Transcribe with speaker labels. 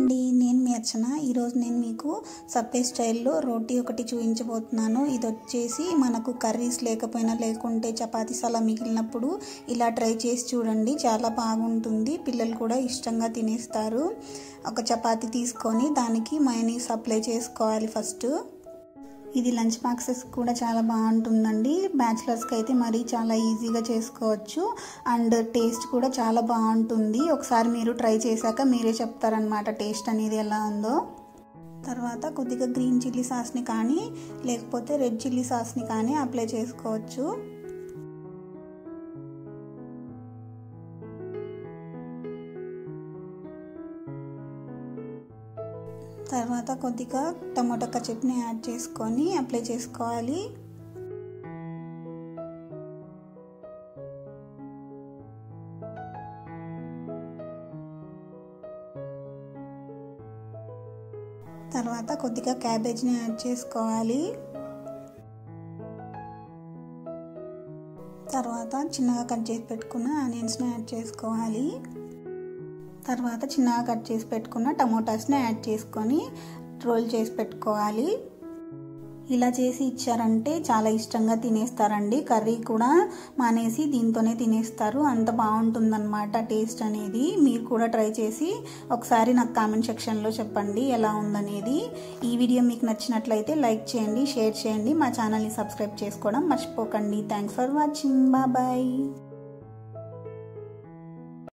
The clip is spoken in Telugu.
Speaker 1: అండి నేను మీ అర్చన ఈరోజు నేను మీకు సప్పే స్టైల్లో రోటీ ఒకటి చూపించబోతున్నాను ఇది వచ్చేసి మనకు కర్రీస్ లేకపోయినా లేకుంటే చపాతీస్ అలా మిగిలినప్పుడు ఇలా ట్రై చేసి చూడండి చాలా బాగుంటుంది పిల్లలు కూడా ఇష్టంగా తినేస్తారు ఒక చపాతీ తీసుకొని దానికి మైనీస్ అప్లై చేసుకోవాలి ఫస్ట్ ఇది లంచ్ బాక్సెస్ కూడా చాలా బాగుంటుందండి బ్యాచిలర్స్కి అయితే మరీ చాలా ఈజీగా చేసుకోవచ్చు అండ్ టేస్ట్ కూడా చాలా బాగుంటుంది ఒకసారి మీరు ట్రై చేశాక మీరే చెప్తారనమాట టేస్ట్ అనేది ఎలా ఉందో తర్వాత కొద్దిగా గ్రీన్ చిల్లీ సాస్ని కానీ లేకపోతే రెడ్ చిల్లీ సాస్ని కానీ అప్లై చేసుకోవచ్చు తర్వాత కొద్దిగా టమోటా చట్నీ యాడ్ చేసుకొని అప్లై చేసుకోవాలి తర్వాత కొద్దిగా క్యాబేజ్ని యాడ్ చేసుకోవాలి తర్వాత చిన్నగా కట్ చేసి పెట్టుకున్న ఆనియన్స్ని యాడ్ చేసుకోవాలి తర్వాత చిన్నగా కట్ చేసి పెట్టుకున్న టమోటాస్ని యాడ్ చేసుకొని రోల్ చేసి పెట్టుకోవాలి ఇలా చేసి ఇచ్చారంటే చాలా ఇష్టంగా తినేస్తారండి కర్రీ కూడా మానేసి దీంతోనే తినేస్తారు అంత బాగుంటుందన్నమాట టేస్ట్ అనేది మీరు కూడా ట్రై చేసి ఒకసారి నాకు కామెంట్ సెక్షన్లో చెప్పండి ఎలా ఉందనేది ఈ వీడియో మీకు నచ్చినట్లయితే లైక్ చేయండి షేర్ చేయండి మా ఛానల్ని సబ్స్క్రైబ్ చేసుకోవడం మర్చిపోకండి థ్యాంక్స్ ఫర్ వాచింగ్ బాయ్